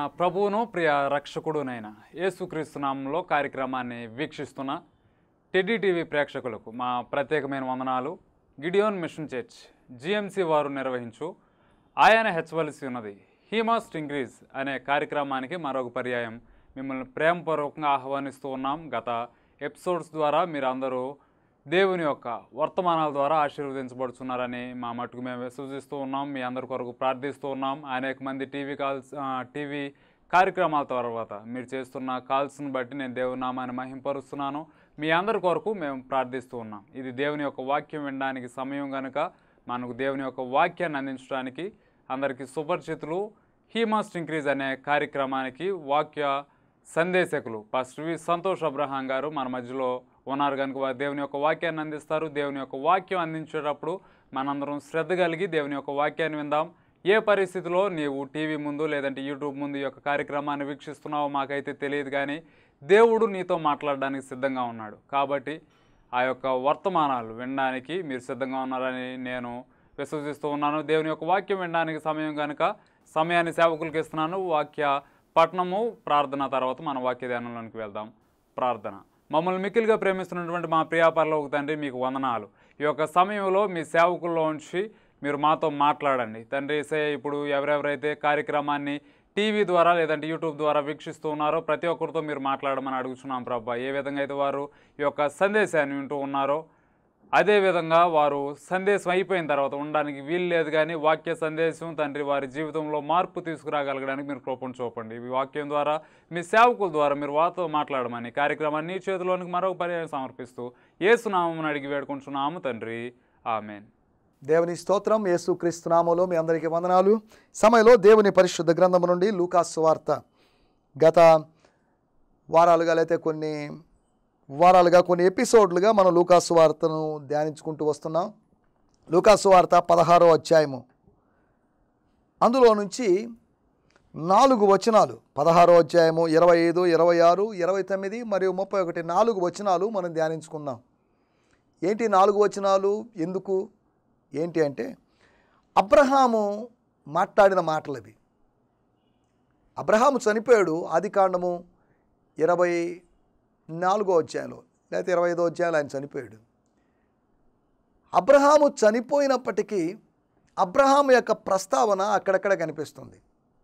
ప్రభువును ప్రియ రక్షకుడునైన యేసుక్రీస్తు నామంలో కార్యక్రమాన్ని వీక్షిస్తున్న టెడ్డీ టీవీ ప్రేక్షకులకు మా ప్రత్యేకమైన వందనాలు గిడియోన్ మిషన్ చర్చ్ జిఎంసి వారు నిర్వహించు ఆయన హెచ్చవలసి ఉన్నది హీ మస్ట్ ఇంక్రీజ్ అనే కార్యక్రమానికి మరొక పర్యాయం మిమ్మల్ని ప్రేమపూర్వకంగా ఆహ్వానిస్తూ ఉన్నాం గత ఎపిసోడ్స్ ద్వారా మీరు అందరూ దేవుని యొక్క వర్తమానాల ద్వారా ఆశీర్వదించబడుతున్నారని మా మటుకు మేము విశ్వసిస్తూ ఉన్నాం మీ అందరి కొరకు ప్రార్థిస్తూ ఉన్నాం అనేక మంది టీవీ కాల్స్ ఆ, టీవీ కార్యక్రమాల తర్వాత మీరు చేస్తున్న కాల్స్ని బట్టి నేను దేవుని నామాన్ని మహింపరుస్తున్నాను మీ అందరి కొరకు మేము ప్రార్థిస్తూ ఉన్నాం ఇది దేవుని యొక్క వాక్యం వినడానికి సమయం కనుక మనకు దేవుని యొక్క వాక్యాన్ని అందించడానికి అందరికీ సుపరిచితులు హీ మస్ట్ ఇంక్రీజ్ అనే కార్యక్రమానికి వాక్య సందేశకులు పాస్టర్ వి సంతోష్ అబ్రహాం గారు మన మధ్యలో ఉన్నారు కనుక వారు దేవుని యొక్క వాక్యాన్ని అందిస్తారు దేవుని యొక్క వాక్యం అందించేటప్పుడు మనందరం శ్రద్ధ కలిగి దేవుని యొక్క వాక్యాన్ని విందాం ఏ పరిస్థితిలో నీవు టీవీ ముందు లేదంటే యూట్యూబ్ ముందు ఈ యొక్క కార్యక్రమాన్ని వీక్షిస్తున్నావో మాకైతే తెలియదు కానీ దేవుడు నీతో మాట్లాడడానికి సిద్ధంగా ఉన్నాడు కాబట్టి ఆ యొక్క వర్తమానాలు వినడానికి మీరు సిద్ధంగా ఉన్నారని నేను విశ్వసిస్తూ ఉన్నాను దేవుని యొక్క వాక్యం వినడానికి సమయం కనుక సమయాన్ని సేవకులకు ఇస్తున్నాను వాక్య పఠనము ప్రార్థన తర్వాత మన వాక్య ధ్యానంలోనికి వెళ్దాం ప్రార్థన మమ్మల్ని మిక్కిలిగా ప్రేమిస్తున్నటువంటి మా ప్రియాపరలో ఒక తండ్రి మీకు వందనాలు ఈ యొక్క సమయంలో మీ సేవకుల్లో ఉంచి మీరు మాతో మాట్లాడండి తండ్రి సే ఇప్పుడు ఎవరెవరైతే కార్యక్రమాన్ని టీవీ ద్వారా లేదంటే యూట్యూబ్ ద్వారా వీక్షిస్తూ ఉన్నారో ప్రతి ఒక్కరితో మీరు మాట్లాడమని అడుగుతున్నాం ప్రభా ఏ విధంగా అయితే వారు ఈ యొక్క సందేశాన్ని వింటూ ఉన్నారో అదేవిధంగా వారు సందేశం అయిపోయిన తర్వాత ఉండడానికి వీలు లేదు కానీ వాక్య సందేశం తండ్రి వారి జీవితంలో మార్పు తీసుకురాగలగడానికి మీరు కృపను చూపండి ఈ వాక్యం ద్వారా మీ సేవకుల ద్వారా మీరు వారితో మాట్లాడమని కార్యక్రమాన్ని నీ చేతిలోనికి మరొక పర్యాయం సమర్పిస్తూ ఏసునామని అడిగి వేడుకుంటున్నాము తండ్రి ఆమెన్ దేవుని స్తోత్రం యేసుక్రీస్తు నామములో మీ అందరికీ వందనాలు సమయంలో దేవుని పరిశుద్ధ గ్రంథము నుండి లూకాసు వార్త గత వారాలుగా లేకపోతే కొన్ని వారాలుగా కొన్ని ఎపిసోడ్లుగా మనం లూకాసు వార్తను ధ్యానించుకుంటూ వస్తున్నాం లూకాసు వార్త పదహారో అధ్యాయము అందులో నుంచి నాలుగు వచనాలు పదహారో అధ్యాయము ఇరవై ఐదు ఇరవై ఆరు ఇరవై తొమ్మిది మరియు ముప్పై ఒకటి నాలుగు వచనాలు మనం ధ్యానించుకుందాం ఏంటి నాలుగు వచనాలు ఎందుకు ఏంటి అంటే అబ్రహాము మాట్లాడిన మాటలు అవి అబ్రహాము చనిపోయాడు ఆది కాండము ఇరవై నాలుగో అధ్యాయంలో లేకపోతే ఇరవై ఐదో అధ్యాయంలో ఆయన చనిపోయాడు అబ్రహాము చనిపోయినప్పటికీ అబ్రహాము యొక్క ప్రస్తావన అక్కడక్కడ కనిపిస్తుంది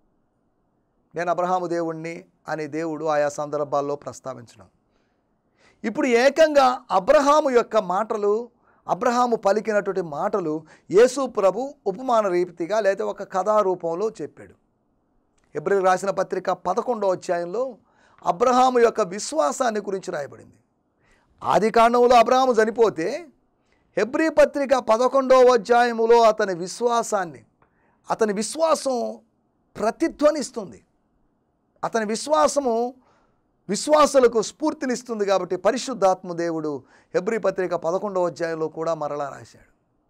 నేను అబ్రహాము దేవుణ్ణి అని దేవుడు ఆయా సందర్భాల్లో ప్రస్తావించడం ఇప్పుడు ఏకంగా అబ్రహాము యొక్క మాటలు అబ్రహాము పలికినటువంటి మాటలు యేసు ప్రభు ఉపమాన రీతిగా లేదా ఒక కథా రూపంలో చెప్పాడు ఎబ్రి రాసిన పత్రిక పదకొండో అధ్యాయంలో అబ్రహాము యొక్క విశ్వాసాన్ని గురించి రాయబడింది ఆది కాండంలో అబ్రహాము చనిపోతే హెబ్రీ పత్రిక పదకొండవ అధ్యాయములో అతని విశ్వాసాన్ని అతని విశ్వాసం ప్రతిధ్వనిస్తుంది అతని విశ్వాసము విశ్వాసులకు స్ఫూర్తినిస్తుంది కాబట్టి పరిశుద్ధాత్మ దేవుడు హెబ్రి పత్రిక పదకొండవ అధ్యాయంలో కూడా మరలా రాశాడు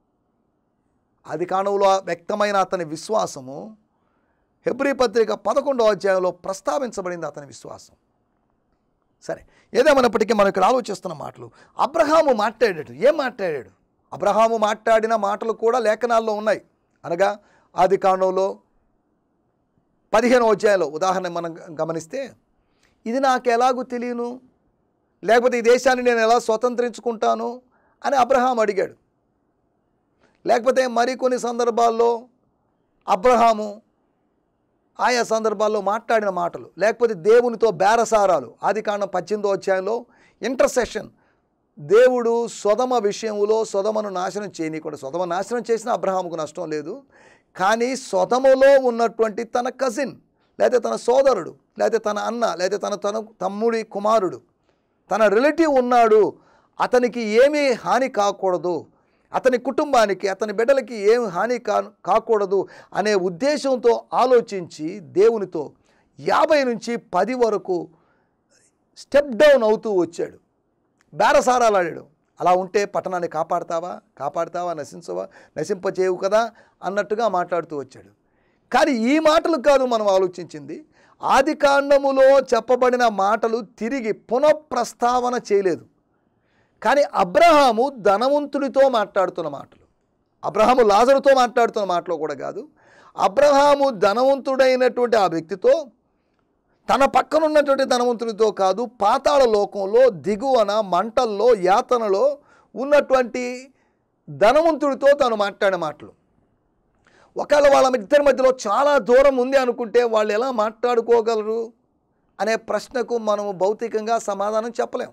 అది కాణంలో వ్యక్తమైన అతని విశ్వాసము హెబ్రి పత్రిక పదకొండవ అధ్యాయంలో ప్రస్తావించబడింది అతని విశ్వాసం సరే ఏదేమైనప్పటికీ మనం ఇక్కడ ఆలోచిస్తున్న మాటలు అబ్రహాము మాట్లాడాడు ఏం మాట్లాడాడు అబ్రహాము మాట్లాడిన మాటలు కూడా లేఖనాల్లో ఉన్నాయి అనగా ఆది కాండంలో పదిహేనో అధ్యాయంలో ఉదాహరణ మనం గమనిస్తే ఇది నాకు ఎలాగూ తెలియను లేకపోతే ఈ దేశాన్ని నేను ఎలా స్వతంత్రించుకుంటాను అని అబ్రహాం అడిగాడు లేకపోతే మరికొన్ని సందర్భాల్లో అబ్రహాము ఆయా సందర్భాల్లో మాట్లాడిన మాటలు లేకపోతే దేవునితో బేరసారాలు ఆది కాండం పద్దెనిమిదో అధ్యాయంలో ఇంటర్సెషన్ దేవుడు సొదమ విషయంలో సొదమను నాశనం చేయనీయకుండా సొదమ నాశనం చేసిన అబ్రహాముకు నష్టం లేదు కానీ సొదమలో ఉన్నటువంటి తన కజిన్ లేకపోతే తన సోదరుడు లేకపోతే తన అన్న లేకపోతే తన తన తమ్ముడి కుమారుడు తన రిలేటివ్ ఉన్నాడు అతనికి ఏమీ హాని కాకూడదు అతని కుటుంబానికి అతని బిడ్డలకి ఏం హాని కా కాకూడదు అనే ఉద్దేశంతో ఆలోచించి దేవునితో యాభై నుంచి పది వరకు స్టెప్ డౌన్ అవుతూ వచ్చాడు బేరసారాలు ఆడాడు అలా ఉంటే పట్టణాన్ని కాపాడతావా కాపాడతావా నశించవా నశింపచేయవు కదా అన్నట్టుగా మాట్లాడుతూ వచ్చాడు కానీ ఈ మాటలు కాదు మనం ఆలోచించింది ఆది కాండములో చెప్పబడిన మాటలు తిరిగి పునఃప్రస్తావన చేయలేదు కానీ అబ్రహాము ధనవంతుడితో మాట్లాడుతున్న మాటలు అబ్రహాము లాజరుతో మాట్లాడుతున్న మాటలు కూడా కాదు అబ్రహాము ధనవంతుడైనటువంటి ఆ వ్యక్తితో తన పక్కన ఉన్నటువంటి ధనవంతుడితో కాదు పాతాళ లోకంలో దిగువన మంటల్లో యాతనలో ఉన్నటువంటి ధనవంతుడితో తను మాట్లాడే మాటలు ఒకవేళ వాళ్ళ ఇద్దరి మధ్యలో చాలా దూరం ఉంది అనుకుంటే వాళ్ళు ఎలా మాట్లాడుకోగలరు అనే ప్రశ్నకు మనము భౌతికంగా సమాధానం చెప్పలేం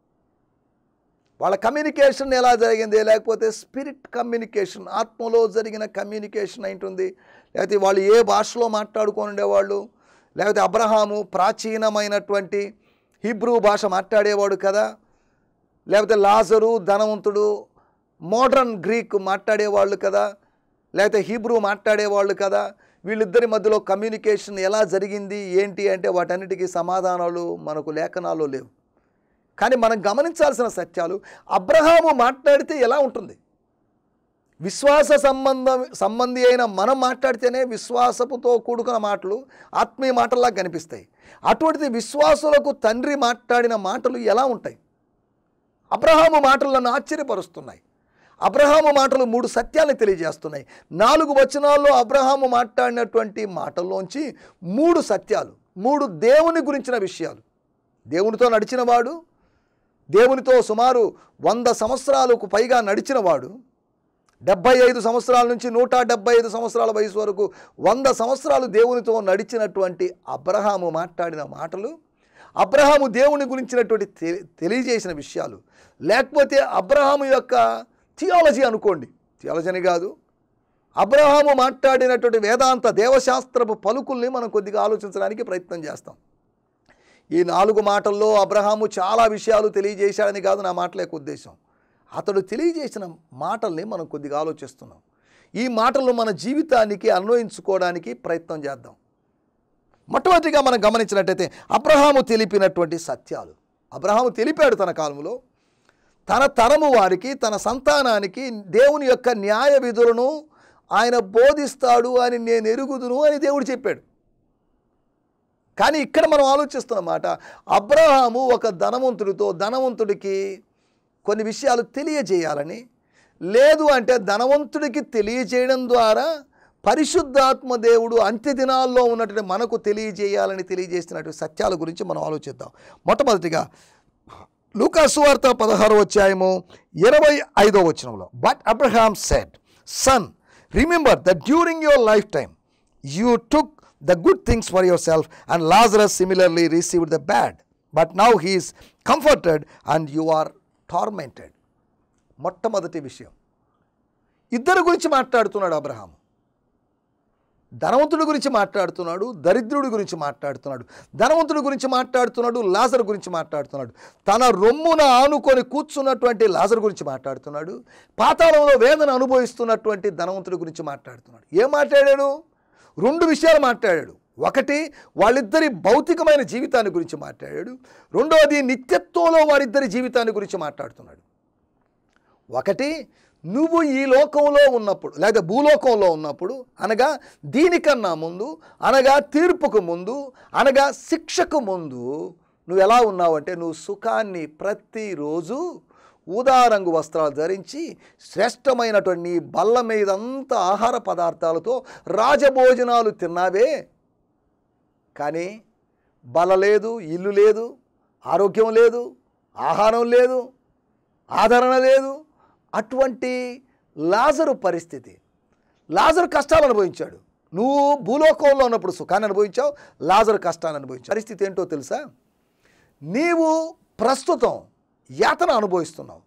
వాళ్ళ కమ్యూనికేషన్ ఎలా జరిగింది లేకపోతే స్పిరిట్ కమ్యూనికేషన్ ఆత్మలో జరిగిన కమ్యూనికేషన్ ఏంటుంది లేకపోతే వాళ్ళు ఏ భాషలో మాట్లాడుకొని ఉండేవాళ్ళు లేకపోతే అబ్రహాము ప్రాచీనమైనటువంటి హీబ్రూ భాష మాట్లాడేవాడు కదా లేకపోతే లాజరు ధనవంతుడు మోడర్న్ గ్రీక్ మాట్లాడేవాళ్ళు కదా లేకపోతే హీబ్రూ మాట్లాడేవాళ్ళు కదా వీళ్ళిద్దరి మధ్యలో కమ్యూనికేషన్ ఎలా జరిగింది ఏంటి అంటే వాటన్నిటికీ సమాధానాలు మనకు లేఖనాలు లేవు కానీ మనం గమనించాల్సిన సత్యాలు అబ్రహాము మాట్లాడితే ఎలా ఉంటుంది విశ్వాస సంబంధం సంబంధి అయిన మనం మాట్లాడితేనే విశ్వాసపుతో కూడుకున్న మాటలు ఆత్మీయ మాటల్లా కనిపిస్తాయి అటువంటిది విశ్వాసులకు తండ్రి మాట్లాడిన మాటలు ఎలా ఉంటాయి అబ్రహాము మాటలు నన్ను ఆశ్చర్యపరుస్తున్నాయి అబ్రహాము మాటలు మూడు సత్యాలను తెలియజేస్తున్నాయి నాలుగు వచనాల్లో అబ్రహాము మాట్లాడినటువంటి మాటల్లోంచి మూడు సత్యాలు మూడు దేవుని గురించిన విషయాలు దేవునితో నడిచినవాడు దేవునితో సుమారు వంద సంవత్సరాలకు పైగా నడిచినవాడు డెబ్బై ఐదు సంవత్సరాల నుంచి నూట డెబ్బై ఐదు సంవత్సరాల వయసు వరకు వంద సంవత్సరాలు దేవునితో నడిచినటువంటి అబ్రహాము మాట్లాడిన మాటలు అబ్రహాము దేవుని గురించినటువంటి తె- తెలియజేసిన విషయాలు లేకపోతే అబ్రహాము యొక్క థియాలజీ అనుకోండి థియాలజీ అని కాదు అబ్రహాము మాట్లాడినటువంటి వేదాంత దేవశాస్త్రపు పలుకుల్ని మనం కొద్దిగా ఆలోచించడానికి ప్రయత్నం చేస్తాం ఈ నాలుగు మాటల్లో అబ్రహాము చాలా విషయాలు తెలియజేశాడని కాదు నా మాటల యొక్క ఉద్దేశం అతడు తెలియజేసిన మాటల్ని మనం కొద్దిగా ఆలోచిస్తున్నాం ఈ మాటలను మన జీవితానికి అన్వయించుకోవడానికి ప్రయత్నం చేద్దాం మొట్టమొదటిగా మనం గమనించినట్టయితే అబ్రహాము తెలిపినటువంటి సత్యాలు అబ్రహాము తెలిపాడు తన కాలంలో తన తరము వారికి తన సంతానానికి దేవుని యొక్క న్యాయ విధులను ఆయన బోధిస్తాడు అని నేను ఎరుగుదును అని దేవుడు చెప్పాడు కానీ ఇక్కడ మనం ఆలోచిస్తున్న మాట అబ్రహాము ఒక ధనవంతుడితో ధనవంతుడికి కొన్ని విషయాలు తెలియజేయాలని లేదు అంటే ధనవంతుడికి తెలియజేయడం ద్వారా పరిశుద్ధాత్మ దేవుడు అంత్య దినాల్లో ఉన్నటువంటి మనకు తెలియజేయాలని తెలియజేస్తున్నటువంటి సత్యాల గురించి మనం ఆలోచిద్దాం మొట్టమొదటిగా లూకాసు వార్త పదహారు అధ్యాయము ఇరవై ఐదో వచనంలో but Abraham said son remember that during your lifetime you took the good things for yourself and Lazarus similarly received the bad but now he's comforted and you are tormented మొట్టమొదటి విషయం ఇద్దరు గురించి మాట్లాడుతున్నాడు Abraham ధనవంతుడి గురించి మాట్లాడుతున్నాడు దరిద్రుడి గురించి మాట్లాడుతున్నాడు ధనవంతుడి గురించి మాట్లాడుతున్నాడు లాజర్ గురించి మాట్లాడుతున్నాడు తన రొమ్మున ఆనుకొని కూర్చున్నటువంటి లాజర్ గురించి మాట్లాడుతున్నాడు పాతాళంలో వేదన అనుభవిస్తున్నటువంటి ధనవంతుడి గురించి మాట్లాడుతున్నాడు ఏం మాట్లాడాడు రెండు విషయాలు మాట్లాడాడు ఒకటి వాళ్ళిద్దరి భౌతికమైన జీవితాన్ని గురించి మాట్లాడాడు రెండవది నిత్యత్వంలో వారిద్దరి జీవితాన్ని గురించి మాట్లాడుతున్నాడు ఒకటి నువ్వు ఈ లోకంలో ఉన్నప్పుడు లేదా భూలోకంలో ఉన్నప్పుడు అనగా దీనికన్నా ముందు అనగా తీర్పుకు ముందు అనగా శిక్షకు ముందు నువ్వు ఎలా ఉన్నావంటే నువ్వు సుఖాన్ని ప్రతిరోజు ఊదా రంగు వస్త్రాలు ధరించి శ్రేష్టమైనటువంటి నీ బల్ల మీదంతా ఆహార పదార్థాలతో రాజభోజనాలు తిన్నావే కానీ బల లేదు ఇల్లు లేదు ఆరోగ్యం లేదు ఆహారం లేదు ఆదరణ లేదు అటువంటి లాజరు పరిస్థితి లాజరు కష్టాలు అనుభవించాడు నువ్వు భూలోకంలో ఉన్నప్పుడు సుఖాన్ని అనుభవించావు లాజరు కష్టాన్ని అనుభవించావు పరిస్థితి ఏంటో తెలుసా నీవు ప్రస్తుతం యాతన అనుభవిస్తున్నావు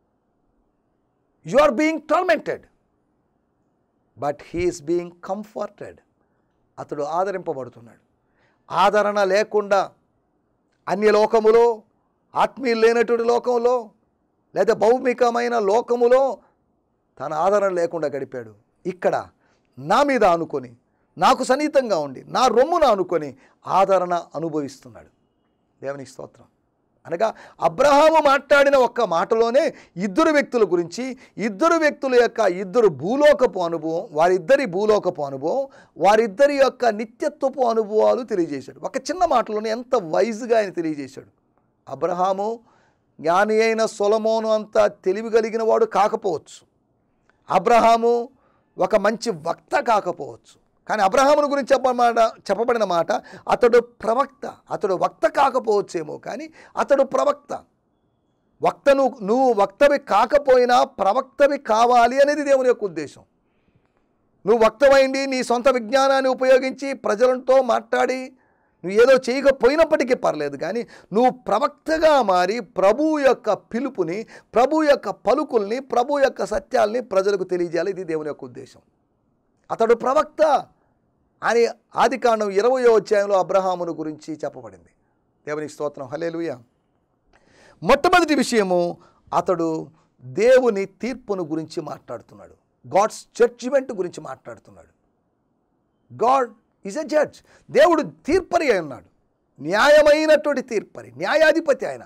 you are being tormented but he's being comforted అతడు ఆదరింపబడుతున్నాడు ఆదరణ లేకుండా అన్య లోకములో ఆత్మీయులు లేనటువంటి లోకంలో లేదా భౌమికమైన లోకములో తన ఆదరణ లేకుండా గడిపాడు ఇక్కడ నా మీద ఆనుకొని నాకు సన్నిహితంగా ఉండి నా రొమ్మున ఆనుకొని ఆదరణ అనుభవిస్తున్నాడు దేవునికి స్తోత్రం అనగా అబ్రహాము మాట్లాడిన ఒక్క మాటలోనే ఇద్దరు వ్యక్తుల గురించి ఇద్దరు వ్యక్తుల యొక్క ఇద్దరు భూలోకపు అనుభవం వారిద్దరి భూలోకపు అనుభవం వారిద్దరి యొక్క నిత్యత్వపు అనుభవాలు తెలియజేశాడు ఒక చిన్న మాటలోనే ఎంత వైజ్గా ఆయన తెలియజేశాడు అబ్రహాము జ్ఞాని అయిన సొలమోను అంత తెలివి కలిగిన వాడు కాకపోవచ్చు అబ్రహాము ఒక మంచి వక్త కాకపోవచ్చు కానీ అబ్రహామును గురించి చెప్పమాట చెప్పబడిన మాట అతడు ప్రవక్త అతడు వక్త కాకపోవచ్చేమో కానీ అతడు ప్రవక్త వక్తను నువ్వు వక్తవి కాకపోయినా ప్రవక్తవి కావాలి అనేది దేవుని యొక్క ఉద్దేశం నువ్వు వక్తమైంది నీ సొంత విజ్ఞానాన్ని ఉపయోగించి ప్రజలతో మాట్లాడి నువ్వు ఏదో చేయకపోయినప్పటికీ పర్లేదు కానీ నువ్వు ప్రవక్తగా మారి ప్రభు యొక్క పిలుపుని ప్రభు యొక్క పలుకుల్ని ప్రభు యొక్క సత్యాల్ని ప్రజలకు తెలియజేయాలి ఇది దేవుని యొక్క ఉద్దేశం అతడు ప్రవక్త అని ఆదికాండం ఇరవయో అధ్యాయంలో అబ్రహామును గురించి చెప్పబడింది దేవునికి స్తోత్రం హలేలుయ మొట్టమొదటి విషయము అతడు దేవుని తీర్పును గురించి మాట్లాడుతున్నాడు గాడ్స్ జడ్జిమెంట్ గురించి మాట్లాడుతున్నాడు గాడ్ ఈజ్ ఎ జడ్జ్ దేవుడు తీర్పరి అయి ఉన్నాడు న్యాయమైనటువంటి తీర్పరి న్యాయాధిపతి ఆయన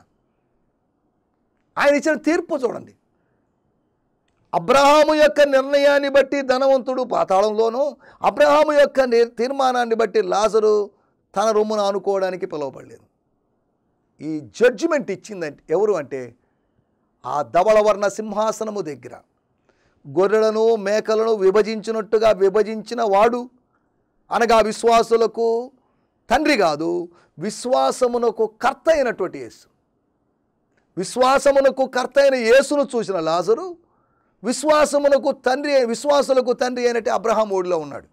ఆయన ఇచ్చిన తీర్పు చూడండి అబ్రహాము యొక్క నిర్ణయాన్ని బట్టి ధనవంతుడు పాతాళంలోనూ అబ్రహాము యొక్క నిర్- తీర్మానాన్ని బట్టి లాజరు తన రొమ్మును ఆనుకోవడానికి పిలువబడలేదు ఈ జడ్జిమెంట్ ఇచ్చిందంటే ఎవరు అంటే ఆ ధవళవర్ణ సింహాసనము దగ్గర గొర్రెలను మేకలను విభజించినట్టుగా విభజించిన వాడు అనగా విశ్వాసులకు తండ్రి కాదు విశ్వాసమునకు కర్త అయినటువంటి యేసు విశ్వాసమునకు కర్త అయిన యేసును చూసిన లాజరు విశ్వాసమునకు తండ్రి విశ్వాసులకు తండ్రి అయినట్టు అబ్రహాం ఓడిలో ఉన్నాడు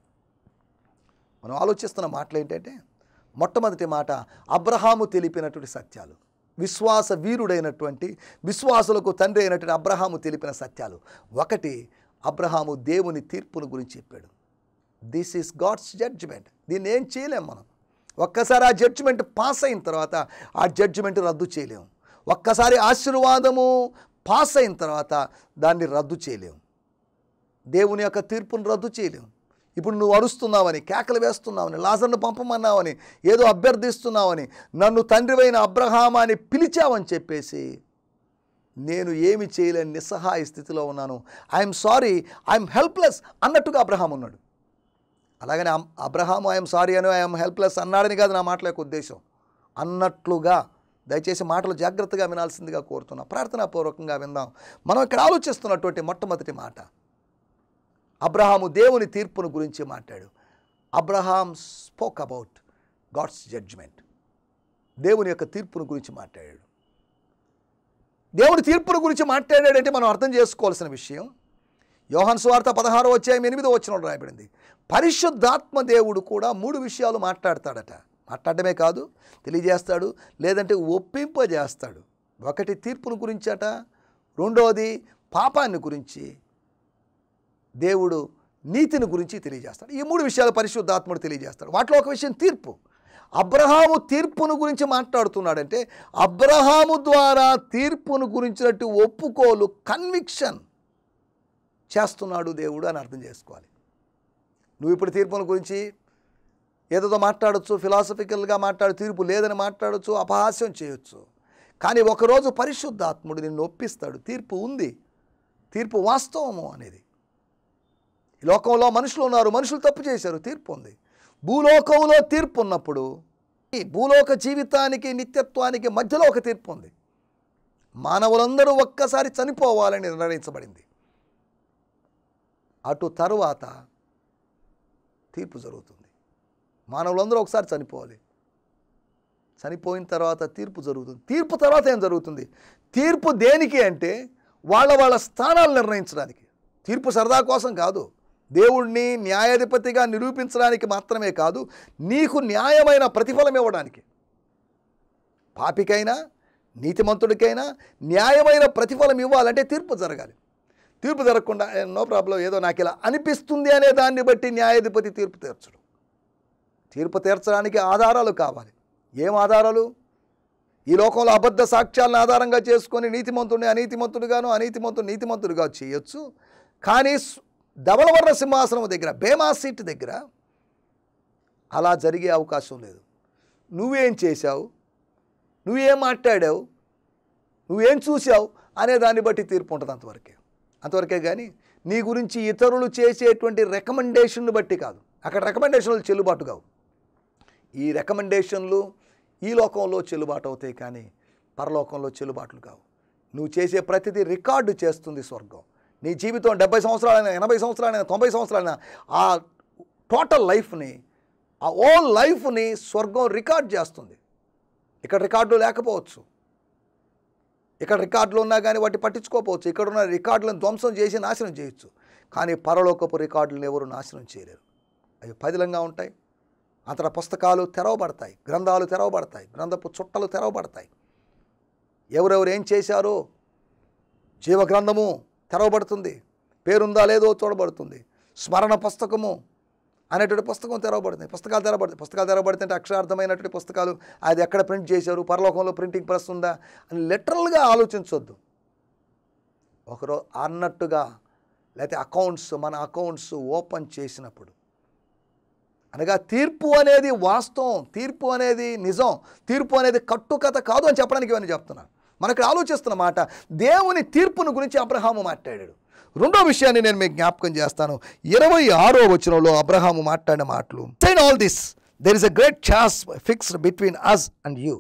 మనం ఆలోచిస్తున్న మాటలు ఏంటంటే మొట్టమొదటి మాట అబ్రహాము తెలిపినటువంటి సత్యాలు విశ్వాస వీరుడైనటువంటి విశ్వాసులకు తండ్రి అయినటువంటి అబ్రహాము తెలిపిన సత్యాలు ఒకటి అబ్రహాము దేవుని తీర్పును గురించి చెప్పాడు దిస్ ఈస్ గాడ్స్ జడ్జిమెంట్ దీన్ని ఏం చేయలేం మనం ఒక్కసారి ఆ జడ్జిమెంట్ పాస్ అయిన తర్వాత ఆ జడ్జిమెంట్ రద్దు చేయలేము ఒక్కసారి ఆశీర్వాదము పాస్ అయిన తర్వాత దాన్ని రద్దు చేయలేము దేవుని యొక్క తీర్పును రద్దు చేయలేము ఇప్పుడు నువ్వు అరుస్తున్నావని కేకలు వేస్తున్నావని లాజర్ను పంపమన్నావని ఏదో అభ్యర్థిస్తున్నావని నన్ను తండ్రివైన అబ్రహామాని పిలిచావని చెప్పేసి నేను ఏమి చేయలేని నిస్సహాయ స్థితిలో ఉన్నాను ఐఎమ్ సారీ ఐఎమ్ హెల్ప్లెస్ అన్నట్టుగా అబ్రహాం ఉన్నాడు అలాగని అమ్- అబ్రహాము ఐఎమ్ సారీ అని ఐఎమ్ హెల్ప్లెస్ అన్నాడని కాదు నా మాటల యొక్క ఉద్దేశం అన్నట్లుగా దయచేసి మాటలు జాగ్రత్తగా వినాల్సిందిగా కోరుతున్నా ప్రార్థనాపూర్వకంగా విందాం మనం ఇక్కడ ఆలోచిస్తున్నటువంటి మొట్టమొదటి మాట అబ్రహాము దేవుని తీర్పును గురించి మాట్లాడు Abraham spoke about God's judgement దేవుని యొక్క తీర్పును గురించి మాట్లాడాడు దేవుని తీర్పును గురించి మాట్లాడాడంటే మనం అర్థం చేసుకోవాల్సిన విషయం యోహన్ స్వార్థ పదహారో అధ్యాయం ఎనిమిదో వచ్చిన రాయబడింది పరిశుద్ధాత్మ దేవుడు కూడా మూడు విషయాలు మాట్లాడతాడట మాట్లాడమే కాదు తెలియజేస్తాడు లేదంటే ఒప్పింపజేస్తాడు ఒకటి తీర్పును గురించట రెండవది పాపాన్ని గురించి దేవుడు నీతిని గురించి తెలియజేస్తాడు ఈ మూడు విషయాలు పరిశుద్ధాత్ముడు తెలియజేస్తాడు వాటిలో ఒక విషయం తీర్పు అబ్రహాము తీర్పును గురించి మాట్లాడుతున్నాడంటే అబ్రహాము ద్వారా తీర్పును గురించినట్టు ఒప్పుకోలు కన్విక్షన్ చేస్తున్నాడు దేవుడు అని అర్థం చేసుకోవాలి నువ్వు ఇప్పుడు తీర్పుల గురించి ఏదో మాట్లాడచ్చు ఫిలాసఫికల్గా మాట్లాడు తీర్పు లేదని మాట్లాడచ్చు అపహాస్యం చేయొచ్చు కానీ ఒకరోజు పరిశుద్ధాత్ముడు నిన్ను ఒప్పిస్తాడు తీర్పు ఉంది తీర్పు వాస్తవము అనేది ఈ లోకంలో మనుషులు ఉన్నారు మనుషులు తప్పు చేశారు తీర్పు ఉంది భూలోకంలో తీర్పు ఉన్నప్పుడు ఈ భూలోక జీవితానికి నిత్యత్వానికి మధ్యలో ఒక తీర్పు ఉంది మానవులందరూ ఒక్కసారి చనిపోవాలని నిర్ణయించబడింది అటు తరువాత తీర్పు జరుగుతుంది మానవులందరూ ఒకసారి చనిపోవాలి చనిపోయిన తర్వాత తీర్పు జరుగుతుంది తీర్పు తర్వాత ఏం జరుగుతుంది తీర్పు దేనికి అంటే వాళ్ళ వాళ్ళ స్థానాలు నిర్ణయించడానికి తీర్పు సరదా కోసం కాదు దేవుణ్ణి న్యాయాధిపతిగా నిరూపించడానికి మాత్రమే కాదు నీకు న్యాయమైన ప్రతిఫలం ఇవ్వడానికి పాపికైనా నీతిమంతుడికైనా న్యాయమైన ప్రతిఫలం ఇవ్వాలంటే తీర్పు జరగాలి తీర్పు జరగకుండా నో ప్రాబ్లం ఏదో నాకు ఇలా అనిపిస్తుంది అనే దాన్ని బట్టి న్యాయాధిపతి తీర్పు తీర్చడు తీర్పు తీర్చడానికి ఆధారాలు కావాలి ఏం ఆధారాలు ఈ లోకంలో అబద్ధ సాక్ష్యాలను ఆధారంగా చేసుకొని నీతిమంతుడిని అనీతిమంతుడిగాను అనీతిమంతుడు నీతిమంతుడిగా చేయొచ్చు కానీ స్- ధవళవర్ణ సింహాసనం దగ్గర బేమా సీట్ దగ్గర అలా జరిగే అవకాశం లేదు నువ్వేం చేశావు నువ్వేం మాట్లాడావు నువ్వేం చూసావు అనే దాన్ని బట్టి తీర్పు ఉంటుంది అంతవరకే అంతవరకే కానీ నీ గురించి ఇతరులు చేసేటువంటి రికమెండేషన్ను బట్టి కాదు అక్కడ రికమెండేషన్లు చెల్లుబాటు కావు ఈ రికమెండేషన్లు ఈ లోకంలో చెల్లుబాటు అవుతాయి కానీ పరలోకంలో చెల్లుబాట్లు కావు నువ్వు చేసే ప్రతిదీ రికార్డు చేస్తుంది స్వర్గం నీ జీవితం డెబ్బై సంవత్సరాలైనా ఎనభై సంవత్సరాలైనా తొంభై సంవత్సరాలైనా ఆ టోటల్ లైఫ్ని ఆ ఓల్ లైఫ్ని స్వర్గం రికార్డ్ చేస్తుంది ఇక్కడ రికార్డులు లేకపోవచ్చు ఇక్కడ రికార్డులు ఉన్నా కానీ వాటి పట్టించుకోకపోవచ్చు ఇక్కడ ఉన్న రికార్డులను ధ్వంసం చేసి నాశనం చేయొచ్చు కానీ పరలోకపు రికార్డులను ఎవరు నాశనం చేయలేరు అవి పదిలంగా ఉంటాయి అంతటా పుస్తకాలు తెరవబడతాయి గ్రంథాలు తెరవబడతాయి గ్రంథపు చుట్టలు తెరవబడతాయి ఎవరెవరు ఏం చేశారో జీవ గ్రంథము తెరవబడుతుంది పేరుందా లేదో చూడబడుతుంది స్మరణ పుస్తకము అనేటువంటి పుస్తకం తెరవబడుతుంది పుస్తకాలు తెరవబడుతుంది పుస్తకాలు తెరవబడితే అంటే అక్షరార్థమైనటువంటి పుస్తకాలు అది ఎక్కడ ప్రింట్ చేశారు పరలోకంలో ప్రింటింగ్ ప్రెస్ ఉందా అని లిటరల్గా ఆలోచించొద్దు ఒకరో అన్నట్టుగా లేకపోతే అకౌంట్స్ మన అకౌంట్స్ ఓపెన్ చేసినప్పుడు అనగా తీర్పు అనేది వాస్తవం తీర్పు అనేది నిజం తీర్పు అనేది కట్టుకథ కాదు అని చెప్పడానికి ఇవన్నీ చెప్తున్నాను మనకు ఆలోచిస్తున్న మాట దేవుని తీర్పును గురించి అబ్రహాము మాట్లాడాడు రెండో విషయాన్ని నేను మీకు జ్ఞాపకం చేస్తాను ఇరవై ఆరో వచనంలో అబ్రహాము మాట్లాడిన మాటలు sign all this there is a great chance fixed between us and you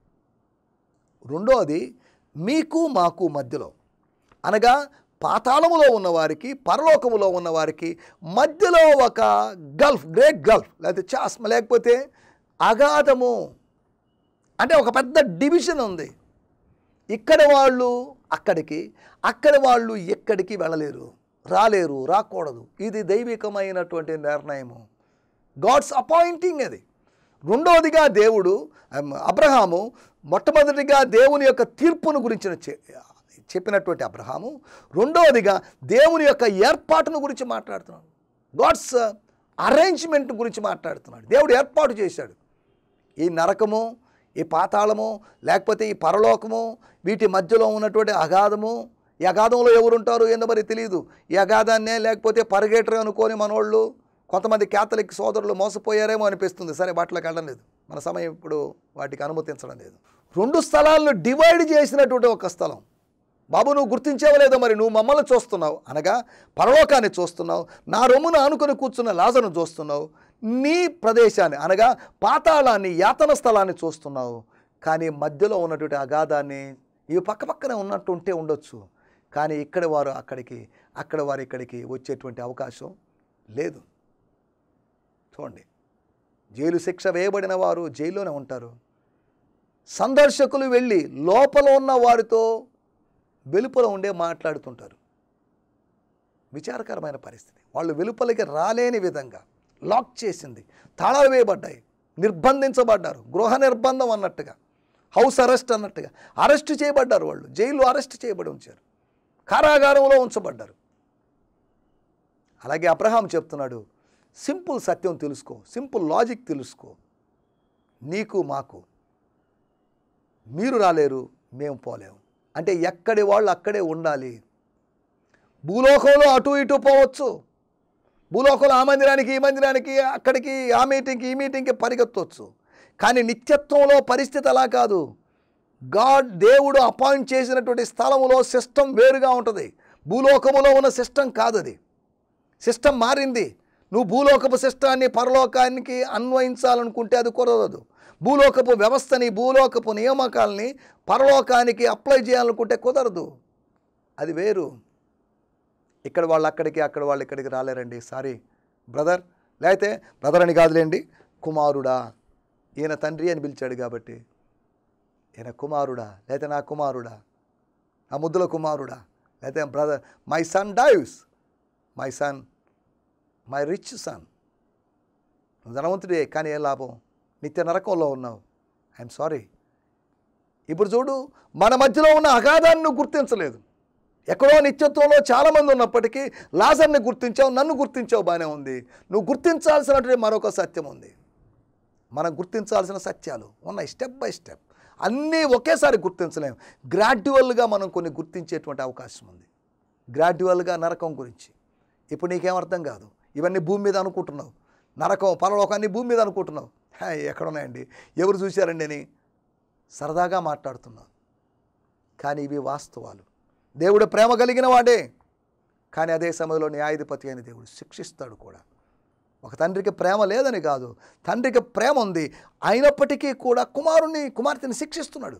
రెండోది మీకు మాకు మధ్యలో అనగా పాతాళములో ఉన్నవారికి పరలోకములో ఉన్నవారికి మధ్యలో ఒక గల్ఫ్ గ్రేట్ గల్ఫ్ లేకపోతే చాస్ లేకపోతే అగాధము అంటే ఒక పెద్ద డివిజన్ ఉంది ఇక్కడ వాళ్ళు అక్కడికి అక్కడ వాళ్ళు ఎక్కడికి వెళ్ళలేరు రాలేరు రాకూడదు ఇది దైవికమైనటువంటి నిర్ణయము గాడ్స్ అపాయింటింగ్ అది రెండవదిగా దేవుడు అమ్, అబ్రహాము మొట్టమొదటిగా దేవుని యొక్క తీర్పును గురించిన చె- చెప్పినటువంటి అబ్రహాము రెండవదిగా దేవుని యొక్క ఏర్పాటును గురించి మాట్లాడుతున్నాడు గాడ్స్ అరేంజ్మెంట్ గురించి మాట్లాడుతున్నాడు దేవుడు ఏర్పాటు చేశాడు ఈ నరకము ఈ పాతాళము లేకపోతే ఈ పరలోకము వీటి మధ్యలో ఉన్నటువంటి అగాధము ఈ అగాధంలో ఎవరు ఉంటారు ఏందో మరి తెలియదు ఈ అగాధాన్నే లేకపోతే పరిగెటరు అనుకొని మనోళ్ళు కొంతమంది క్యాథలిక్ సోదరులు మోసపోయారేమో అనిపిస్తుంది సరే వాటిలోకి వెళ్ళడం లేదు మన సమయం ఇప్పుడు వాటికి అనుమతించడం లేదు రెండు స్థలాలను డివైడ్ చేసినటువంటి ఒక స్థలం బాబు నువ్వు గుర్తించావో లేదో మరి నువ్వు మమ్మల్ని చూస్తున్నావు అనగా పరలోకాన్ని చూస్తున్నావు నా రొమ్మును ఆనుకొని కూర్చున్న లాజను చూస్తున్నావు నీ ప్రదేశాన్ని అనగా పాతాళాన్ని యాతన స్థలాన్ని చూస్తున్నావు కానీ మధ్యలో ఉన్నటువంటి అగాధాన్ని ఇవి పక్క పక్కనే ఉన్నట్టు ఉంటే ఉండొచ్చు కానీ ఇక్కడ వారు అక్కడికి అక్కడ వారు ఇక్కడికి వచ్చేటువంటి అవకాశం లేదు చూడండి జైలు శిక్ష వేయబడిన వారు జైల్లోనే ఉంటారు సందర్శకులు వెళ్ళి లోపల ఉన్న వారితో వెలుపల ఉండే మాట్లాడుతుంటారు విచారకరమైన పరిస్థితి వాళ్ళు వెలుపలికి రాలేని విధంగా లాక్ చేసింది తాళాలు వేయబడ్డాయి నిర్బంధించబడ్డారు గృహ నిర్బంధం అన్నట్టుగా హౌస్ అరెస్ట్ అన్నట్టుగా అరెస్ట్ చేయబడ్డారు వాళ్ళు జైల్లో అరెస్ట్ చేయబడి ఉంచారు కారాగారంలో ఉంచబడ్డారు అలాగే అబ్రహాం చెప్తున్నాడు సింపుల్ సత్యం తెలుసుకో సింపుల్ లాజిక్ తెలుసుకో నీకు మాకు మీరు రాలేరు మేము పోలేము అంటే ఎక్కడి వాళ్ళు అక్కడే ఉండాలి భూలోకంలో అటు ఇటు పోవచ్చు భూలోకంలో ఆ మందిరానికి ఈ మందిరానికి అక్కడికి ఆ మీటింగ్కి ఈ మీటింగ్కి పరిగెత్తవచ్చు కానీ నిత్యత్వంలో పరిస్థితి అలా కాదు గాడ్ దేవుడు అపాయింట్ చేసినటువంటి స్థలములో సిస్టమ్ వేరుగా ఉంటుంది భూలోకములో ఉన్న సిస్టమ్ కాదు అది సిస్టమ్ మారింది నువ్వు భూలోకపు సిస్టాన్ని పరలోకానికి అన్వయించాలనుకుంటే అది కుదరదు భూలోకపు వ్యవస్థని భూలోకపు నియామకాలని పరలోకానికి అప్లై చేయాలనుకుంటే కుదరదు అది వేరు ఇక్కడ వాళ్ళు అక్కడికి అక్కడ వాళ్ళు ఇక్కడికి రాలేరండి సారీ బ్రదర్ లేకపోతే బ్రదర్ అని కాదులేండి కుమారుడా ఈయన తండ్రి అని పిలిచాడు కాబట్టి ఈయన కుమారుడా లేకపోతే నా కుమారుడా నా ముద్దుల కుమారుడా లేకపోతే brother my son Dives my son my rich son నువ్వు ధనవంతుడే కానీ ఏ లాభం నిత్య నరకంలో ఉన్నావు ఐఎమ్ సారీ ఇప్పుడు చూడు మన మధ్యలో ఉన్న అగాధాన్ని నువ్వు గుర్తించలేదు ఎక్కడో నిత్యత్వంలో చాలామంది ఉన్నప్పటికీ లాజర్ని గుర్తించావు నన్ను గుర్తించావు బాగానే ఉంది నువ్వు గుర్తించాల్సినటువంటి మరొక సత్యం ఉంది మనం గుర్తించాల్సిన సత్యాలు ఉన్నాయి స్టెప్ బై స్టెప్ అన్నీ ఒకేసారి గుర్తించలేము గ్రాడ్యువల్గా మనం కొన్ని గుర్తించేటువంటి అవకాశం ఉంది గ్రాడ్యువల్గా నరకం గురించి ఇప్పుడు నీకేం అర్థం కాదు ఇవన్నీ భూమి మీద అనుకుంటున్నావు నరకం పరలోకాన్ని భూమి మీద అనుకుంటున్నావు హే, ఎక్కడున్నాయండి ఎవరు చూశారండి అని సరదాగా మాట్లాడుతున్నావు కానీ ఇవి వాస్తవాలు దేవుడు ప్రేమ కలిగిన వాడే కానీ అదే సమయంలో న్యాయాధిపతి అయిన దేవుడు శిక్షిస్తాడు కూడా ఒక తండ్రికి ప్రేమ లేదని కాదు తండ్రికి ప్రేమ ఉంది అయినప్పటికీ కూడా కుమారుణ్ణి కుమార్తెని శిక్షిస్తున్నాడు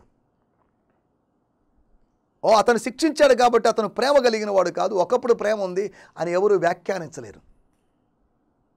ఓ అతను శిక్షించాడు కాబట్టి అతను ప్రేమ కలిగిన వాడు కాదు ఒకప్పుడు ప్రేమ ఉంది అని ఎవరు వ్యాఖ్యానించలేరు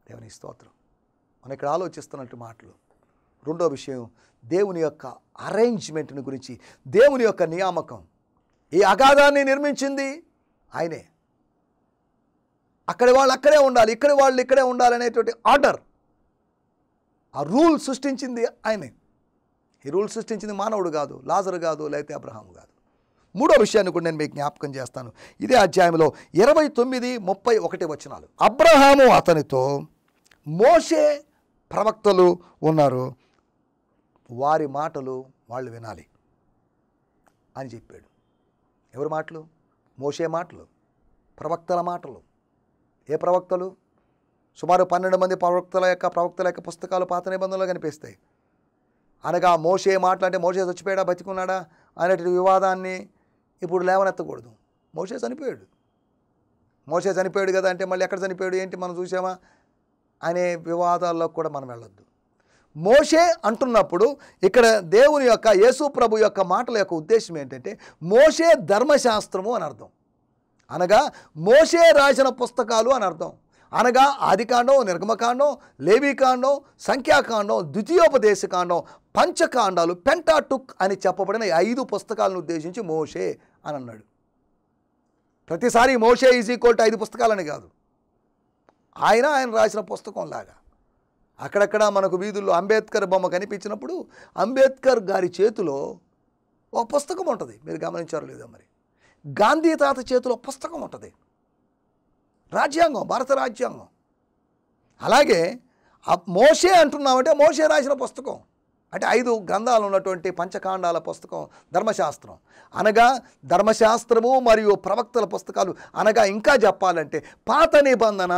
దేవుని స్తోత్రం మనం ఇక్కడ ఆలోచిస్తున్నట్టు మాటలు రెండో విషయం దేవుని యొక్క అరేంజ్మెంట్ని గురించి దేవుని యొక్క నియామకం ఈ అగాధాన్ని నిర్మించింది ఆయనే అక్కడి వాళ్ళు అక్కడే ఉండాలి ఇక్కడి వాళ్ళు ఇక్కడే ఉండాలనేటువంటి ఆర్డర్ ఆ రూల్ సృష్టించింది ఆయనే ఈ రూల్ సృష్టించింది మానవుడు కాదు లాజరు కాదు లేకపోతే అబ్రహాం కాదు మూడో విషయాన్ని కూడా నేను మీకు జ్ఞాపకం చేస్తాను ఇదే అధ్యాయంలో ఇరవై తొమ్మిది ముప్పై ఒకటి వచనాలు అబ్రహాము అతనితో మోషే ప్రవక్తలు ఉన్నారు వారి మాటలు వాళ్ళు వినాలి అని చెప్పాడు ఎవరి మాటలు మోసే మాటలు ప్రవక్తల మాటలు ఏ ప్రవక్తలు సుమారు పన్నెండు మంది ప్రవక్తల యొక్క ప్రవక్తల యొక్క పుస్తకాలు పాత నిబంధనలో కనిపిస్తాయి అనగా మోసే మాటలంటే మోసే చచ్చిపోయాడా బతికున్నాడా అనేటువంటి వివాదాన్ని ఇప్పుడు లేవనెత్తకూడదు మోసే చనిపోయాడు మోసే చనిపోయాడు కదా అంటే మళ్ళీ ఎక్కడ చనిపోయాడు ఏంటి మనం చూసామా అనే వివాదాల్లో కూడా మనం వెళ్ళొద్దు మోషే అంటున్నప్పుడు ఇక్కడ దేవుని యొక్క యేసు ప్రభు యొక్క మాటల యొక్క ఉద్దేశం ఏంటంటే మోషే ధర్మశాస్త్రము అని అర్థం అనగా మోషే రాసిన పుస్తకాలు అని అర్థం అనగా ఆదికాండం నిర్గమకాండం లేవీకాండం సంఖ్యాకాండం ద్వితీయోపదేశకాండం పంచకాండాలు పెంటాటుక్ అని చెప్పబడిన ఈ ఐదు పుస్తకాలను ఉద్దేశించి మోషే అని అన్నాడు ప్రతిసారి మోషే ఈజ్ ఈక్వల్ టు ఐదు పుస్తకాలని కాదు ఆయన ఆయన రాసిన పుస్తకం లాగా అక్కడక్కడ మనకు వీధుల్లో అంబేద్కర్ బొమ్మ కనిపించినప్పుడు అంబేద్కర్ గారి చేతిలో ఒక పుస్తకం ఉంటుంది మీరు గమనించారో లేదో మరి గాంధీ తాత చేతిలో పుస్తకం ఉంటుంది రాజ్యాంగం భారత రాజ్యాంగం అలాగే ఆ మోషే అంటున్నామంటే మోషే రాసిన పుస్తకం అంటే ఐదు గ్రంథాలు ఉన్నటువంటి పంచకాండాల పుస్తకం ధర్మశాస్త్రం అనగా ధర్మశాస్త్రము మరియు ప్రవక్తల పుస్తకాలు అనగా ఇంకా చెప్పాలంటే పాత నిబంధన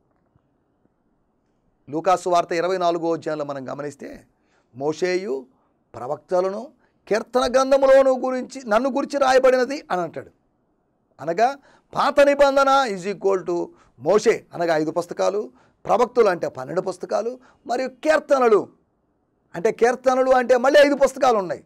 లూకాసు వార్త ఇరవై నాలుగో అధ్యాయంలో మనం గమనిస్తే మోషేయు ప్రవక్తలను కీర్తన గ్రంథములోను గురించి నన్ను గురించి రాయబడినది అని అంటాడు అనగా పాత నిబంధన ఈజ్ ఈక్వల్ టు మోషే అనగా ఐదు పుస్తకాలు ప్రవక్తులు అంటే పన్నెండు పుస్తకాలు మరియు కీర్తనలు అంటే కీర్తనలు అంటే మళ్ళీ ఐదు పుస్తకాలు ఉన్నాయి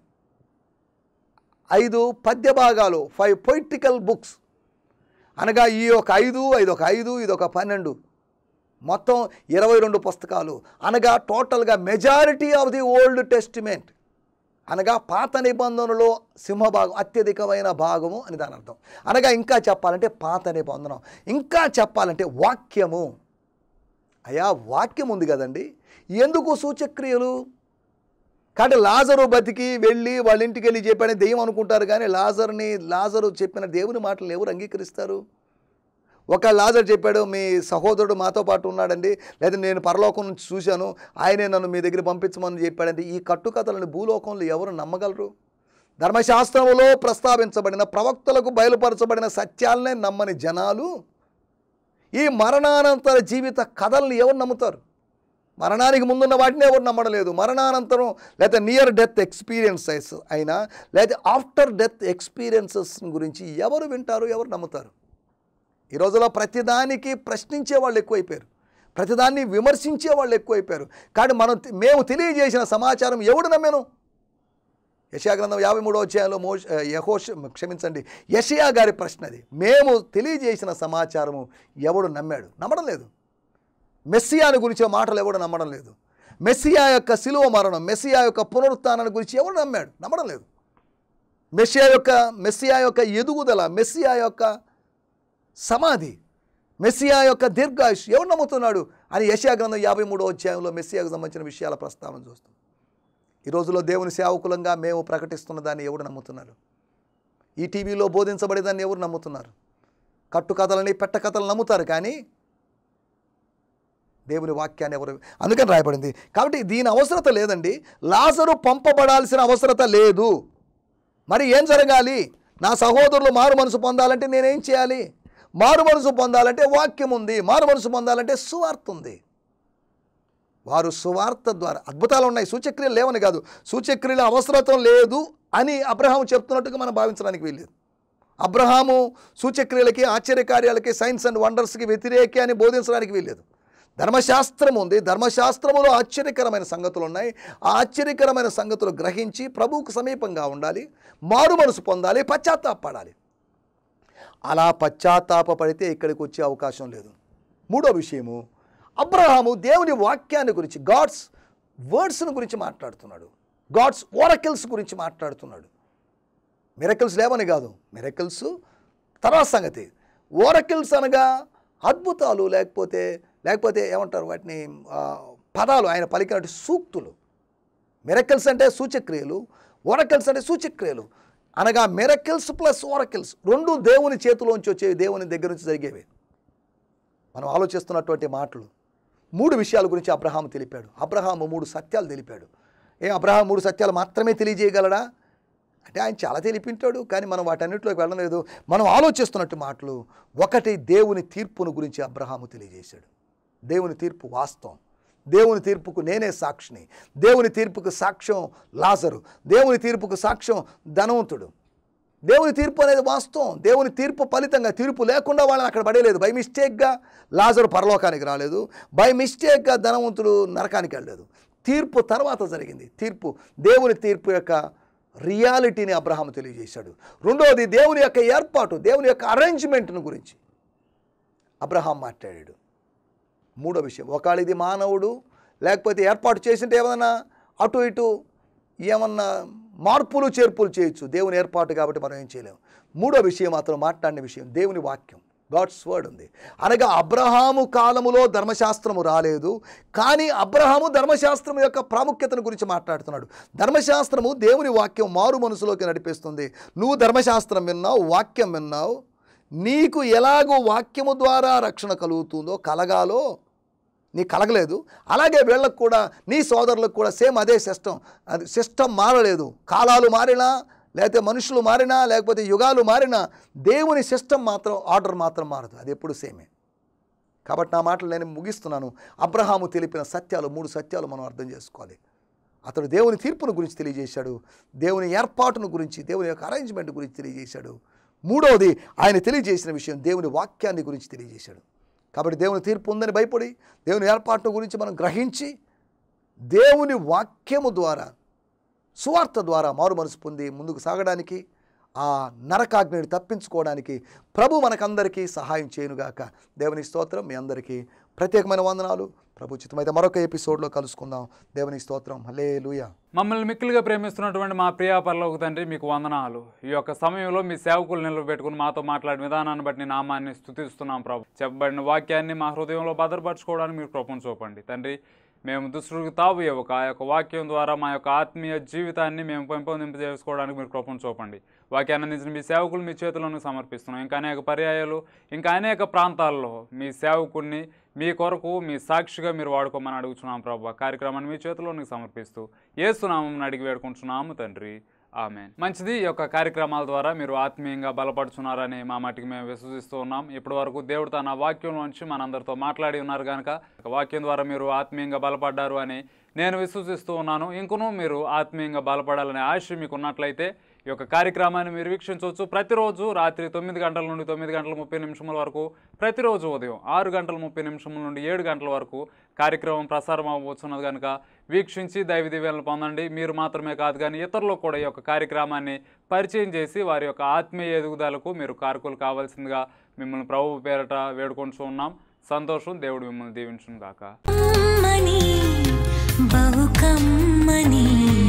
ఐదు పద్య భాగాలు ఫైవ్ పొయిటికల్ బుక్స్ అనగా ఈ ఒక ఐదు ఇది ఒక ఐదు ఇది ఒక పన్నెండు మొత్తం ఇరవై రెండు పుస్తకాలు అనగా టోటల్గా majority of the Old Testament అనగా పాత నిబంధనలో సింహభాగం అత్యధికమైన భాగము అని దాని అర్థం అనగా ఇంకా చెప్పాలంటే పాత నిబంధన ఇంకా చెప్పాలంటే వాక్యము అయా వాక్యం ఉంది కదండి ఎందుకు సూచక్రియలు కాబట్టి లాజరు బతికి వెళ్ళి వాళ్ళ ఇంటికి వెళ్ళి చెప్పాడని దెయ్యం అనుకుంటారు కానీ లాజర్ని లాజరు చెప్పిన దేవుని మాటలు ఎవరు అంగీకరిస్తారు ఒక లాజర్ చెప్పాడు మీ సహోదరుడు మాతో పాటు ఉన్నాడండి లేదా నేను పరలోకం నుంచి చూశాను ఆయనే నన్ను మీ దగ్గర పంపించమని చెప్పాడండి ఈ కట్టుకథలను భూలోకంలో ఎవరు నమ్మగలరు ధర్మశాస్త్రములో ప్రస్తావించబడిన ప్రవక్తలకు బయలుపరచబడిన సత్యాలనే నమ్మని జనాలు ఈ మరణానంతర జీవిత కథల్ని ఎవరు నమ్ముతారు మరణానికి ముందున్న వాటిని ఎవరు నమ్మడం లేదు మరణానంతరం లేదా నియర్ డెత్ ఎక్స్పీరియన్సెస్ అయినా లేదా ఆఫ్టర్ డెత్ ఎక్స్పీరియన్సెస్ గురించి ఎవరు వింటారు ఎవరు నమ్ముతారు ఈ రోజులో ప్రతిదానికి ప్రశ్నించే వాళ్ళు ఎక్కువైపోయారు ప్రతిదాన్ని విమర్శించే వాళ్ళు ఎక్కువైపోయారు కానీ మనం మేము తెలియజేసిన సమాచారం ఎవడు నమ్మాను యషయా గ్రంథం యాభై మూడో అధ్యాయంలో మో యహోష్ క్షమించండి యషయా గారి ప్రశ్న అది మేము తెలియజేసిన సమాచారము ఎవడు నమ్మాడు నమ్మడం లేదు మెస్సియాని గురించిన మాటలు ఎవడు నమ్మడం లేదు మెస్సియా యొక్క శిలువ మరణం మెస్సియా యొక్క పునరుత్థానాన్ని గురించి ఎవడు నమ్మాడు నమ్మడం లేదు మెస్సియా యొక్క మెస్సియా యొక్క ఎదుగుదల మెస్సియా యొక్క సమాధి మెస్సియా యొక్క దీర్ఘాయుష్ ఎవరు నమ్ముతున్నాడు అని యశయా గ్రంథం యాభై మూడో అధ్యాయంలో మెస్సియాకు సంబంధించిన విషయాల ప్రస్తావన చూస్తాం ఈ రోజులో దేవుని సేవకులంగా మేము ప్రకటిస్తున్న దాన్ని ఎవరు నమ్ముతున్నారు ఈ టీవీలో బోధించబడేదాన్ని ఎవరు నమ్ముతున్నారు కట్టుకథలని పెట్టకథలు నమ్ముతారు కానీ దేవుని వాక్యాన్ని ఎవరు అందుకని రాయబడింది కాబట్టి దీని అవసరత లేదండి లాజరు పంపబడాల్సిన అవసరత లేదు మరి ఏం జరగాలి నా సహోదరులు మారు మనసు పొందాలంటే నేనేం చేయాలి మారు మనసు పొందాలంటే వాక్యం ఉంది మారు మనసు పొందాలంటే సువార్త ఉంది వారు సువార్త ద్వారా అద్భుతాలు ఉన్నాయి సూచక్రియలు లేవని కాదు సూచక్రియల అవసరతం లేదు అని అబ్రహాము చెప్తున్నట్టుగా మనం భావించడానికి వీల్లేదు అబ్రహాము సూచక్రియలకి ఆశ్చర్యకార్యాలకి సైన్స్ అండ్ వండర్స్కి వ్యతిరేకి అని బోధించడానికి వీల్లేదు ధర్మశాస్త్రం ఉంది ధర్మశాస్త్రములో ఆశ్చర్యకరమైన సంగతులు ఉన్నాయి ఆ ఆశ్చర్యకరమైన సంగతులు గ్రహించి ప్రభువుకు సమీపంగా ఉండాలి మారు మనసు పొందాలి పశ్చాత్తాపడాలి అలా పశ్చాత్తాప పడితే ఇక్కడికి వచ్చే అవకాశం లేదు మూడో విషయము అబ్రహాము దేవుని వాక్యాన్ని గురించి గాడ్స్ వర్డ్స్ని గురించి మాట్లాడుతున్నాడు గాడ్స్ ఓరకిల్స్ గురించి మాట్లాడుతున్నాడు మిరకల్స్ లేవని కాదు మిరకల్స్ తర్వాత సంగతి ఓరకిల్స్ అనగా అద్భుతాలు లేకపోతే లేకపోతే ఏమంటారు వాటిని ఆ, పదాలు ఆయన పలికినట్టు సూక్తులు మిరకల్స్ అంటే సూచక్రియలు ఓరకల్స్ అంటే సూచక్రియలు అనగా మిరకల్స్ ప్లస్ ఓరకల్స్ రెండు దేవుని చేతిలోంచి వచ్చేవి దేవుని దగ్గర నుంచి జరిగేవి మనం ఆలోచిస్తున్నటువంటి మాటలు మూడు విషయాల గురించి అబ్రహాం తెలిపాడు అబ్రహాము మూడు సత్యాలు తెలిపాడు ఏ అబ్రహాం మూడు సత్యాలు మాత్రమే తెలియజేయగలడా అంటే ఆయన చాలా తెలిపింటాడు కానీ మనం వాటన్నిటిలోకి వెళ్ళలేదు మనం ఆలోచిస్తున్నట్టు మాటలు ఒకటి దేవుని తీర్పును గురించి అబ్రహాము తెలియజేశాడు దేవుని తీర్పు వాస్తవం దేవుని తీర్పుకు నేనే సాక్షిని దేవుని తీర్పుకు సాక్ష్యం లాజరు దేవుని తీర్పుకు సాక్ష్యం ధనవంతుడు దేవుని తీర్పు అనేది వాస్తవం దేవుని తీర్పు ఫలితంగా తీర్పు లేకుండా వాళ్ళని అక్కడ పడేయలేదు బై మిస్టేక్గా లాజరు పరలోకానికి రాలేదు బై మిస్టేక్గా ధనవంతుడు నరకానికి వెళ్ళలేదు తీర్పు తర్వాత జరిగింది తీర్పు దేవుని తీర్పు యొక్క రియాలిటీని అబ్రహాం తెలియజేశాడు రెండవది దేవుని యొక్క ఏర్పాటు దేవుని యొక్క అరేంజ్మెంట్ను గురించి అబ్రహాం మాట్లాడాడు మూడో విషయం ఒకవేళ ఇది మానవుడు లేకపోతే ఏర్పాటు చేసింటే ఏమన్నా అటు ఇటు ఏమన్నా మార్పులు చేర్పులు చేయొచ్చు దేవుని ఏర్పాటు కాబట్టి మనం ఏం చేయలేము మూడో విషయం మాత్రం మాట్లాడిన విషయం దేవుని వాక్యం గాడ్స్ వర్డ్ ఉంది అనగా అబ్రహాము కాలములో ధర్మశాస్త్రము రాలేదు కానీ అబ్రహాము ధర్మశాస్త్రం యొక్క ప్రాముఖ్యతను గురించి మాట్లాడుతున్నాడు ధర్మశాస్త్రము దేవుని వాక్యం మారు మనసులోకి నడిపిస్తుంది నువ్వు ధర్మశాస్త్రం విన్నావు వాక్యం విన్నావు నీకు ఎలాగో వాక్యము ద్వారా రక్షణ కలుగుతుందో కలగాలో నీ కలగలేదు అలాగే వీళ్ళకు కూడా నీ సోదరులకు కూడా సేమ్ అదే సిస్టమ్ అది సిస్టమ్ మారలేదు కాలాలు మారినా లేకపోతే మనుషులు మారినా లేకపోతే యుగాలు మారినా దేవుని సిస్టమ్ మాత్రం ఆర్డర్ మాత్రం మారదు అది ఎప్పుడు సేమే కాబట్టి నా మాటలు నేను ముగిస్తున్నాను అబ్రహాము తెలిపిన సత్యాలు మూడు సత్యాలు మనం అర్థం చేసుకోవాలి అతడు దేవుని తీర్పును గురించి తెలియజేశాడు దేవుని ఏర్పాటును గురించి దేవుని యొక్క అరేంజ్మెంట్ గురించి తెలియజేశాడు మూడవది ఆయన తెలియజేసిన విషయం దేవుని వాక్యాన్ని గురించి తెలియజేశాడు కాబట్టి దేవుని తీర్పు ఉందని భయపడి దేవుని ఏర్పాటు గురించి మనం గ్రహించి దేవుని వాక్యము ద్వారా సువార్త ద్వారా మారు మనసు పొంది ముందుకు సాగడానికి ఆ నరకాగ్నిని తప్పించుకోవడానికి ప్రభు మనకందరికీ సహాయం చేయనుగాక దేవుని స్తోత్రం మీ అందరికీ ప్రత్యేకమైన వందనాలు ప్రభు చిత్తమైతే మరొక ఎపిసోడ్లో కలుసుకుందాం దేవుని స్తోత్రం హలే మమ్మల్ని మిక్కిలిగా ప్రేమిస్తున్నటువంటి మా ప్రియా పరలోక తండ్రి మీకు వందనాలు ఈ యొక్క సమయంలో మీ సేవకులు నిలబెట్టుకుని మాతో మాట్లాడిన విధానాన్ని బట్టి నీ నామాన్ని స్థుతిస్తున్నాం ప్రభు చెప్పబడిన వాక్యాన్ని మా హృదయంలో భద్రపరచుకోవడానికి మీరు కృపను చూపండి తండ్రి మేము దుష్టుడికి తావు ఇవ్వక ఆ యొక్క వాక్యం ద్వారా మా యొక్క ఆత్మీయ జీవితాన్ని మేము పెంపొందింపు చేసుకోవడానికి మీరు కృపను చూపండి వాక్యాన్ని అందించిన మీ సేవకులు మీ చేతులను సమర్పిస్తున్నాం ఇంకా అనేక పర్యాయాలు ఇంకా అనేక ప్రాంతాల్లో మీ సేవకుడిని మీ కొరకు మీ సాక్షిగా మీరు వాడుకోమని అడుగుతున్నాం ప్రభు కార్యక్రమాన్ని మీ చేతిలోనికి సమర్పిస్తూ ఏసునామం అడిగి వేడుకుంటున్నాము తండ్రి ఆమె మంచిది ఈ యొక్క కార్యక్రమాల ద్వారా మీరు ఆత్మీయంగా బలపడుతున్నారని మా మటుకు మేము విశ్వసిస్తూ ఉన్నాం ఇప్పటి వరకు దేవుడు తన వాక్యం నుంచి మనందరితో మాట్లాడి ఉన్నారు కనుక వాక్యం ద్వారా మీరు ఆత్మీయంగా బలపడ్డారు అని నేను విశ్వసిస్తూ ఉన్నాను ఇంకనూ మీరు ఆత్మీయంగా బలపడాలనే ఆశ మీకు ఉన్నట్లయితే ఈ యొక్క కార్యక్రమాన్ని మీరు వీక్షించవచ్చు ప్రతిరోజు రాత్రి తొమ్మిది గంటల నుండి తొమ్మిది గంటల ముప్పై నిమిషముల వరకు ప్రతిరోజు ఉదయం ఆరు గంటల ముప్పై నిమిషముల నుండి ఏడు గంటల వరకు కార్యక్రమం ప్రసారం అవ్వబోతున్నది కనుక వీక్షించి దైవ దివ్యాలను పొందండి మీరు మాత్రమే కాదు కానీ ఇతరులకు కూడా ఈ యొక్క కార్యక్రమాన్ని పరిచయం చేసి వారి యొక్క ఆత్మీయ ఎదుగుదలకు మీరు కారకులు కావాల్సిందిగా మిమ్మల్ని ప్రభు పేరట వేడుకుంటూ ఉన్నాం సంతోషం దేవుడు మిమ్మల్ని దీవించును గాక కమ్మని బహు కమ్మని